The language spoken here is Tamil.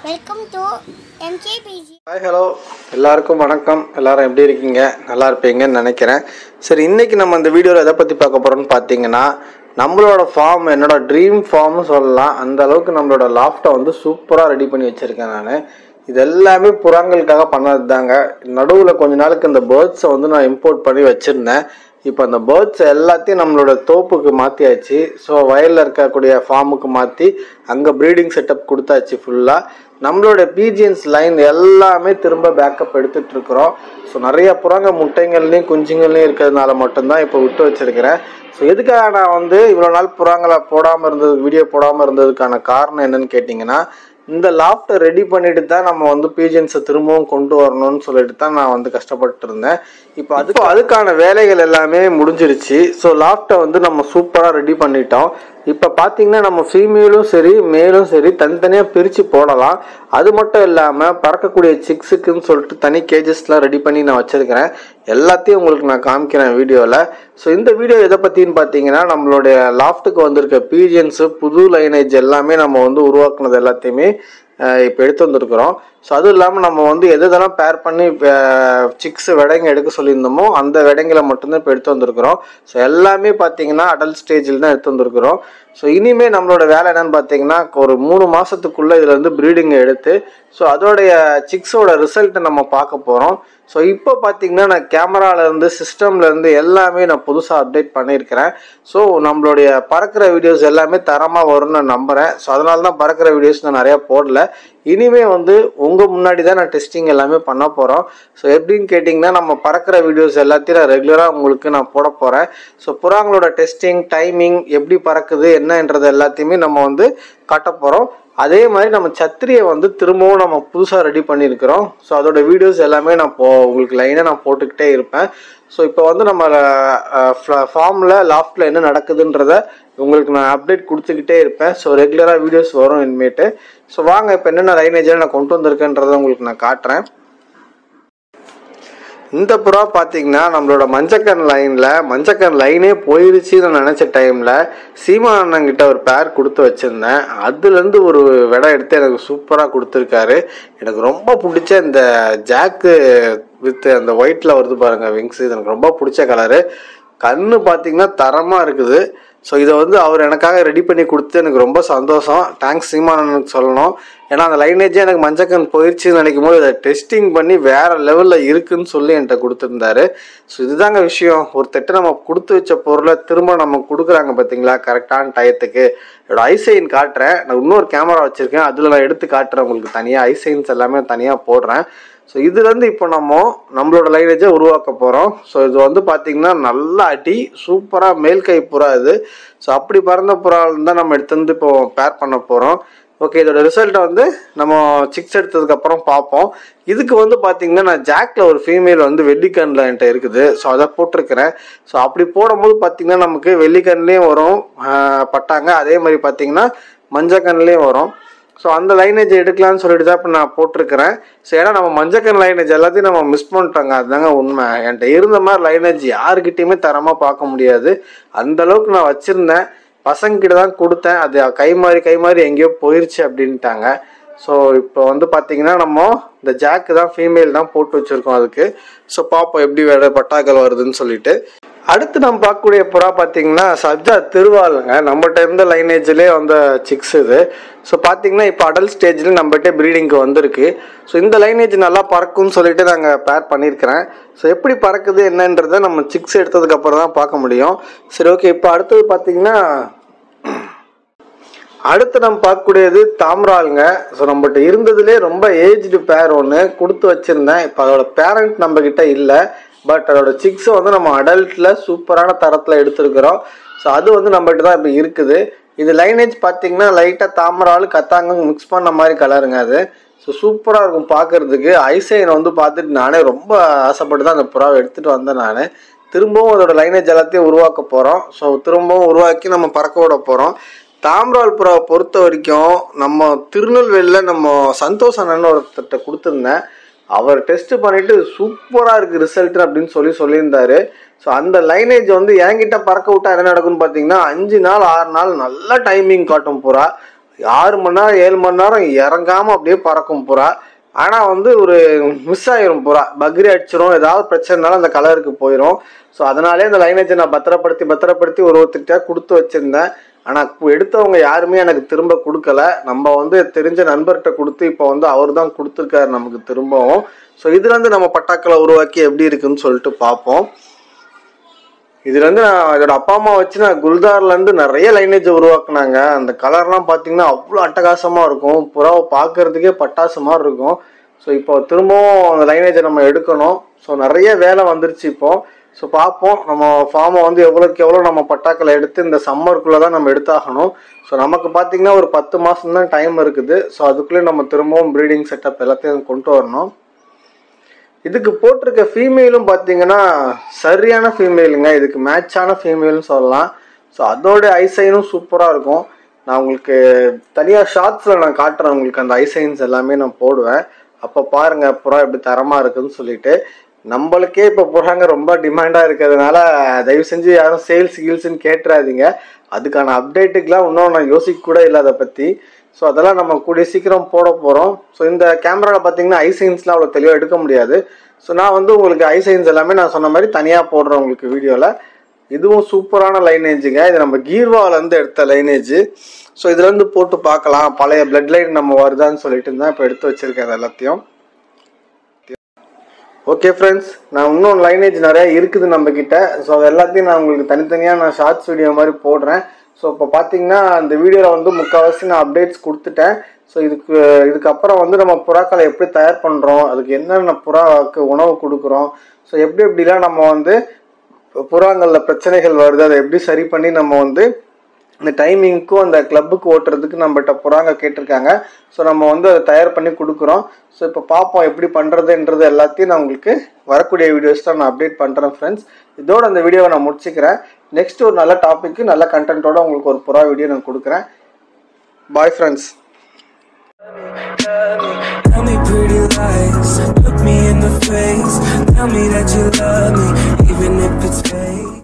Welcome to MKBG hi hello எல்லாருக்கும் வணக்கம் எல்லாரும் எப்படி இருக்கீங்க நல்லா இருப்பீங்கன்னு நினைக்கிறேன் சரி இன்னைக்கு நம்ம இந்த வீடியோவில் எதை பற்றி பார்க்க போகிறோம்னு பார்த்தீங்கன்னா நம்மளோட ஃபார்ம் என்னோட ட்ரீம் ஃபார்ம்னு சொல்லலாம் அந்த அளவுக்கு நம்மளோட லாஃப்ட்டை வந்து சூப்பராக ரெடி பண்ணி வச்சுருக்கேன் நான் இது எல்லாமே புறாங்களுக்காக பண்ணது தாங்க நடுவில் கொஞ்ச நாளுக்கு இந்த பேர்ட்ஸை வந்து நான் இம்போர்ட் பண்ணி வச்சுருந்தேன் இப்போ அந்த பேர்ட்ஸ் எல்லாத்தையும் நம்மளோட தோப்புக்கு மாற்றியாச்சு ஸோ வயலில் இருக்கக்கூடிய ஃபார்முக்கு மாற்றி அங்கே ப்ரீடிங் செட்டப் கொடுத்தாச்சு ஃபுல்லாக நம்மளோட பிஜிஎன்ஸ் லைன் எல்லாமே திரும்ப பேக்கப் எடுத்துட்டு இருக்கிறோம் ஸோ நிறைய புறாங்க முட்டைங்கள்லையும் குஞ்சுங்கள்லையும் இருக்கிறதுனால மட்டும்தான் இப்போ விட்டு வச்சிருக்கிறேன் ஸோ எதுக்காக நான் வந்து இவ்வளோ நாள் புறாங்களை போடாமல் இருந்தது வீடியோ போடாமல் இருந்ததுக்கான காரணம் என்னன்னு கேட்டிங்கன்னா இந்த லாஃப்ட்டை ரெடி பண்ணிட்டு தான் நம்ம வந்து பீஜன்ஸை திரும்பவும் கொண்டு வரணும்னு சொல்லிட்டு தான் நான் வந்து கஷ்டப்பட்டு இருந்தேன் இப்போ அதுக்கு அதுக்கான வேலைகள் எல்லாமே முடிஞ்சிருச்சு ஸோ லாஃப்ட்டை வந்து நம்ம சூப்பராக ரெடி பண்ணிட்டோம் இப்போ பார்த்தீங்கன்னா நம்ம ஃபீமேலும் சரி மேலும் சரி தனித்தனியாக பிரித்து போடலாம் அது மட்டும் இல்லாமல் பறக்கக்கூடிய சிக்ஸுக்குன்னு சொல்லிட்டு தனி கேஜஸ்லாம் ரெடி பண்ணி நான் வச்சிருக்கிறேன் எல்லாத்தையும் உங்களுக்கு நான் காமிக்கிறேன் வீடியோவில் ஸோ இந்த வீடியோ எதை பற்றின்னு பார்த்தீங்கன்னா நம்மளுடைய லாஃப்ட்டுக்கு வந்திருக்க பீஜன்ஸு புது லைனேஜ் எல்லாமே நம்ம வந்து உருவாக்குனது எல்லாத்தையுமே இப்போ எடுத்து வந்திருக்கிறோம் ஸோ அதுவும் இல்லாமல் நம்ம வந்து எது எதெல்லாம் பேர் பண்ணி சிக்ஸ் விடைங்க எடுக்க சொல்லியிருந்தோமோ அந்த விடைங்களை மட்டும்தான் இப்போ எடுத்து வந்திருக்கிறோம் ஸோ எல்லாமே பார்த்தீங்கன்னா அடல்ட் ஸ்டேஜில் தான் எடுத்து வந்திருக்கிறோம் ஸோ இனிமேல் நம்மளோட வேலை என்னன்னு பார்த்தீங்கன்னா ஒரு மூணு மாதத்துக்குள்ளே இதில் வந்து ப்ரீடிங்கை எடுத்து ஸோ அதோடைய சிக்ஸோட ரிசல்ட்டை நம்ம பார்க்க போகிறோம் ஸோ இப்போ பார்த்தீங்கன்னா நான் கேமராலேருந்து சிஸ்டம்லேருந்து எல்லாமே நான் புதுசாக அப்டேட் பண்ணியிருக்கிறேன் ஸோ நம்மளுடைய பறக்கிற வீடியோஸ் எல்லாமே தரமாக வரும்னு நான் நம்புகிறேன் ஸோ அதனால தான் பறக்கிற வீடியோஸ் நான் நிறையா போடல இனிமே வந்து உங்கள் முன்னாடி தான் நான் டெஸ்டிங் எல்லாமே பண்ண போகிறோம் ஸோ எப்படின்னு கேட்டிங்கன்னா நம்ம பறக்கிற வீடியோஸ் எல்லாத்தையும் நான் ரெகுலராக உங்களுக்கு நான் போட போகிறேன் ஸோ புறாங்களோட டெஸ்டிங் டைமிங் எப்படி பறக்குது என்னன்றது எல்லாத்தையுமே நம்ம வந்து காட்ட போகிறோம் அதே மாதிரி நம்ம சத்திரியை வந்து திரும்பவும் நம்ம புதுசாக ரெடி பண்ணியிருக்கிறோம் ஸோ அதோட வீடியோஸ் எல்லாமே நான் போ உங்களுக்கு லைனாக நான் போட்டுக்கிட்டே இருப்பேன் ஸோ இப்போ வந்து நம்ம ஃபார்மில் லாஃப்டில் என்ன நடக்குதுன்றத உங்களுக்கு நான் அப்டேட் கொடுத்துக்கிட்டே இருப்பேன் ஸோ ரெகுலராக வீடியோஸ் வரும் இனிமேட்டு ஸோ வாங்க இப்போ என்னென்ன லைனேஜில் நான் கொண்டு வந்திருக்கேன்றதை உங்களுக்கு நான் காட்டுறேன் இந்த புறா பார்த்தீங்கன்னா நம்மளோட மஞ்சக்கன் லைனில் மஞ்சக்கன் லைனே போயிருச்சுன்னு நினச்ச டைமில் சீமா அண்ணங்கிட்ட ஒரு பேர் கொடுத்து வச்சுருந்தேன் அதுலேருந்து ஒரு விடை எடுத்து எனக்கு சூப்பராக கொடுத்துருக்காரு எனக்கு ரொம்ப பிடிச்ச இந்த ஜாக்கு வித் அந்த ஒயிட்டில் வருது பாருங்கள் விங்ஸ் இது எனக்கு ரொம்ப பிடிச்ச கலரு கண்ணு பார்த்தீங்கன்னா தரமாக இருக்குது ஸோ இதை வந்து அவர் எனக்காக ரெடி பண்ணி கொடுத்து எனக்கு ரொம்ப சந்தோஷம் தேங்க்ஸ் சீமானனுக்கு சொல்லணும் ஏன்னா அந்த லைனேஜே எனக்கு மஞ்சக்கன் போயிடுச்சுன்னு நினைக்கும் போது இதை டெஸ்டிங் பண்ணி வேற லெவலில் இருக்குன்னு சொல்லி என்கிட்ட கொடுத்துருந்தாரு ஸோ இதுதாங்க விஷயம் ஒரு தட்டு நம்ம கொடுத்து வச்ச பொருளை திரும்ப நம்ம கொடுக்குறாங்க பார்த்தீங்களா கரெக்டான டயத்துக்கு என்னோட ஐசைன் காட்டுறேன் நான் இன்னொரு கேமரா வச்சுருக்கேன் அதில் நான் எடுத்து காட்டுறேன் உங்களுக்கு தனியாக ஐசைன்ஸ் எல்லாமே தனியாக போடுறேன் ஸோ இதுலேருந்து இப்போ நம்ம நம்மளோட லைனேஜை உருவாக்க போகிறோம் ஸோ இது வந்து பார்த்திங்கன்னா நல்ல அடி சூப்பராக மேல் கை புறா இது ஸோ அப்படி பறந்த புறாவில் தான் நம்ம எடுத்து வந்து இப்போ பேர் பண்ண போகிறோம் ஓகே இதோட ரிசல்ட்டை வந்து நம்ம சிக்ஸ் எடுத்ததுக்கப்புறம் பார்ப்போம் இதுக்கு வந்து பார்த்தீங்கன்னா நான் ஜாக்கில் ஒரு ஃபீமேல் வந்து வெள்ளிக்கண்ணில் என்கிட்ட இருக்குது ஸோ அதை போட்டிருக்கிறேன் ஸோ அப்படி போடும்போது பார்த்தீங்கன்னா நமக்கு வெள்ளிக்கண்லேயும் வரும் ஆஹ் பட்டாங்க அதே மாதிரி பார்த்தீங்கன்னா மஞ்சக்கண்லேயும் வரும் ஸோ அந்த லைனேஜ் எடுக்கலாம்னு சொல்லிட்டு தான் இப்போ நான் போட்டிருக்கிறேன் ஸோ ஏன்னா நம்ம மஞ்சக்கன் லைனேஜ் எல்லாத்தையும் நம்ம மிஸ் பண்ணிட்டோங்க அதுதாங்க உண்மை என்கிட்ட இருந்த மாதிரி லைனேஜ் யாருக்கிட்டையுமே தரமாக பார்க்க முடியாது அந்த அளவுக்கு நான் வச்சுருந்தேன் பசங்கிட்ட தான் கொடுத்தேன் அது கை மாறி கை மாறி எங்கேயோ போயிருச்சு அப்படின்ட்டாங்க ஸோ இப்போ வந்து பார்த்தீங்கன்னா நம்ம இந்த ஜாக்கு தான் ஃபீமேல் தான் போட்டு வச்சுருக்கோம் அதுக்கு ஸோ பார்ப்போம் எப்படி வேறு பட்டாக்கள் வருதுன்னு சொல்லிட்டு அடுத்து நம்ம பார்க்கக்கூடிய புறா பார்த்தீங்கன்னா சப்ஜா திருவாளுங்க நம்மகிட்ட இருந்த லைனேஜ்லேயே வந்த சிக்ஸ் இது ஸோ பார்த்தீங்கன்னா இப்போ அடல் ஸ்டேஜில் நம்மகிட்ட ப்ரீடிங்க்கு வந்திருக்கு ஸோ இந்த லைனேஜ் நல்லா பறக்கும்னு சொல்லிட்டு நாங்கள் பேர் பண்ணியிருக்கிறேன் ஸோ எப்படி பறக்குது என்னன்றதை நம்ம சிக்ஸ் எடுத்ததுக்கப்புறம் தான் பார்க்க முடியும் சரி ஓகே இப்போ அடுத்தது பார்த்தீங்கன்னா அடுத்து நம்ம பார்க்கக்கூடியது தாம்ராளுங்க ஸோ நம்மகிட்ட இருந்ததுலேயே ரொம்ப ஏஜ்டு பேர் ஒன்று கொடுத்து வச்சுருந்தேன் இப்போ அதோட பேரண்ட் நம்ம கிட்ட இல்லை பட் அதோட சிக்ஸை வந்து நம்ம அடல்ட்டில் சூப்பரான தரத்தில் எடுத்திருக்கிறோம் ஸோ அது வந்து நம்மகிட்ட தான் இப்போ இருக்குது இது லைனேஜ் பார்த்தீங்கன்னா லைட்டாக தாமராள் கத்தாங்க மிக்ஸ் பண்ண மாதிரி கலருங்க அது ஸோ சூப்பராக இருக்கும் பார்க்கறதுக்கு ஐசைனை வந்து பார்த்துட்டு நானே ரொம்ப ஆசைப்பட்டு தான் அந்த புறாவை எடுத்துகிட்டு வந்தேன் நான் திரும்பவும் அதோட லைனேஜ் எல்லாத்தையும் உருவாக்க போகிறோம் ஸோ திரும்பவும் உருவாக்கி நம்ம பறக்க விட போகிறோம் தாம்ரால் புறாவை பொறுத்த வரைக்கும் நம்ம திருநெல்வேலியில் நம்ம சந்தோஷ் அண்ணன் ஒருத்தர்கிட்ட கொடுத்துருந்தேன் அவர் டெஸ்ட் பண்ணிட்டு சூப்பராக இருக்குது ரிசல்ட் அப்படின்னு சொல்லி சொல்லியிருந்தாரு ஸோ அந்த லைனேஜ் வந்து என்கிட்ட பறக்க விட்டா என்ன நடக்கும்னு பார்த்தீங்கன்னா அஞ்சு நாள் ஆறு நாள் நல்ல டைமிங் காட்டும் புறா ஆறு மணி நேரம் ஏழு மணி நேரம் இறங்காம அப்படியே பறக்கும் புறா ஆனால் வந்து ஒரு மிஸ் ஆயிரும் புறா பக்ரி அடிச்சிரும் ஏதாவது பிரச்சனைனால அந்த கலருக்கு போயிடும் ஸோ அதனாலே அந்த லைனேஜை நான் பத்திரப்படுத்தி பத்திரப்படுத்தி ஒரு ஒருத்தர்கிட்ட கொடுத்து வச்சிருந்தேன் ஆனால் எடுத்தவங்க யாருமே எனக்கு திரும்ப கொடுக்கல நம்ம வந்து தெரிஞ்ச நண்பர்கிட்ட கொடுத்து இப்போ வந்து அவர் தான் கொடுத்துருக்காரு நமக்கு திரும்பவும் ஸோ இதுலேருந்து நம்ம பட்டாக்களை உருவாக்கி எப்படி இருக்குன்னு சொல்லிட்டு பார்ப்போம் இதுல இருந்து நான் இதோட அப்பா அம்மா வச்சு நான் குல்தார்ல இருந்து நிறைய லைனேஜ் உருவாக்குனாங்க அந்த கலர்லாம் பாத்தீங்கன்னா அவ்வளோ அட்டகாசமா இருக்கும் புறாவை பார்க்கறதுக்கே பட்டாசு மாதிரி இருக்கும் ஸோ இப்போ திரும்பவும் அந்த லைனேஜை நம்ம எடுக்கணும் ஸோ நிறைய வேலை வந்துருச்சு இப்போ ஸோ பார்ப்போம் நம்ம ஃபார்மை வந்து எவ்வளோக்கு எவ்வளோ நம்ம பட்டாக்களை எடுத்து இந்த சம்மருக்குள்ளே தான் நம்ம எடுத்தாகணும் ஸோ நமக்கு பார்த்தீங்கன்னா ஒரு பத்து மாதம் தான் டைம் இருக்குது ஸோ அதுக்குள்ளே நம்ம திரும்பவும் ப்ரீடிங் செட்டப் எல்லாத்தையும் கொண்டு வரணும் இதுக்கு போட்டிருக்க ஃபீமேலும் பார்த்தீங்கன்னா சரியான ஃபீமேலுங்க இதுக்கு மேட்சான ஃபீமேல்னு சொல்லலாம் ஸோ அதோட ஐசைனும் சூப்பராக இருக்கும் நான் உங்களுக்கு தனியாக ஷார்ட்ஸில் நான் காட்டுறேன் உங்களுக்கு அந்த ஐசைன்ஸ் எல்லாமே நான் போடுவேன் அப்போ பாருங்க புறா எப்படி தரமாக இருக்குன்னு சொல்லிட்டு நம்மளுக்கே இப்போ புறாங்க ரொம்ப டிமாண்டாக இருக்கிறதுனால தயவு செஞ்சு யாரும் சேல்ஸ் கீல்ஸ்ன்னு கேட்டுறாதீங்க அதுக்கான அப்டேட்டுக்கெலாம் இன்னும் நான் யோசிக்க கூட இல்லை அதை பற்றி ஸோ அதெல்லாம் நம்ம கூடிய சீக்கிரம் போட போகிறோம் ஸோ இந்த கேமராவில் பார்த்தீங்கன்னா ஐசைன்ஸ்லாம் அவ்வளோ தெளிவாக எடுக்க முடியாது ஸோ நான் வந்து உங்களுக்கு ஐசைன்ஸ் எல்லாமே நான் சொன்ன மாதிரி தனியாக போடுறேன் உங்களுக்கு வீடியோவில் இதுவும் சூப்பரான லைனேஜுங்க இது நம்ம கீர்வாலேருந்து எடுத்த லைனேஜ் ஸோ இதுலேருந்து போட்டு பார்க்கலாம் பழைய பிளட் லைன் நம்ம வருதான்னு சொல்லிட்டு தான் இப்போ எடுத்து வச்சிருக்கேன் அது எல்லாத்தையும் ஓகே ஃப்ரெண்ட்ஸ் நான் இன்னும் லைனேஜ் நிறையா இருக்குது நம்ம கிட்ட ஸோ அது எல்லாத்தையும் நான் உங்களுக்கு தனித்தனியாக நான் ஷார்ட்ஸ் வீடியோ மாதிரி போடுறேன் ஸோ இப்போ பார்த்தீங்கன்னா அந்த வீடியோவில் வந்து முக்கால்வாசி நான் அப்டேட்ஸ் கொடுத்துட்டேன் ஸோ இதுக்கு இதுக்கப்புறம் வந்து நம்ம புறாக்களை எப்படி தயார் பண்ணுறோம் அதுக்கு என்னென்ன புறாவுக்கு உணவு கொடுக்குறோம் ஸோ எப்படி எப்படிலாம் நம்ம வந்து புறாங்களில் பிரச்சனைகள் வருது அதை எப்படி சரி பண்ணி நம்ம வந்து இந்த டைமிங்க்கும் அந்த கிளப்புக்கு ஓட்டுறதுக்கு நம்மகிட்ட புறாங்க கேட்டிருக்காங்க ஸோ நம்ம வந்து அதை தயார் பண்ணி கொடுக்குறோம் ஸோ இப்போ பார்ப்போம் எப்படி பண்ணுறதுன்றது எல்லாத்தையும் நான் உங்களுக்கு வரக்கூடிய வீடியோஸ் தான் நான் அப்டேட் பண்ணுறேன் ஃப்ரெண்ட்ஸ் இதோட அந்த வீடியோவை நான் முடிச்சுக்கிறேன் நெக்ஸ்ட் ஒரு நல்ல டாபிக்கு நல்ல கண்டென்ட்டோட உங்களுக்கு ஒரு புறா வீடியோ நான் கொடுக்குறேன் bye friends Tell me pretty lies, look me in the face. Tell me that you love me,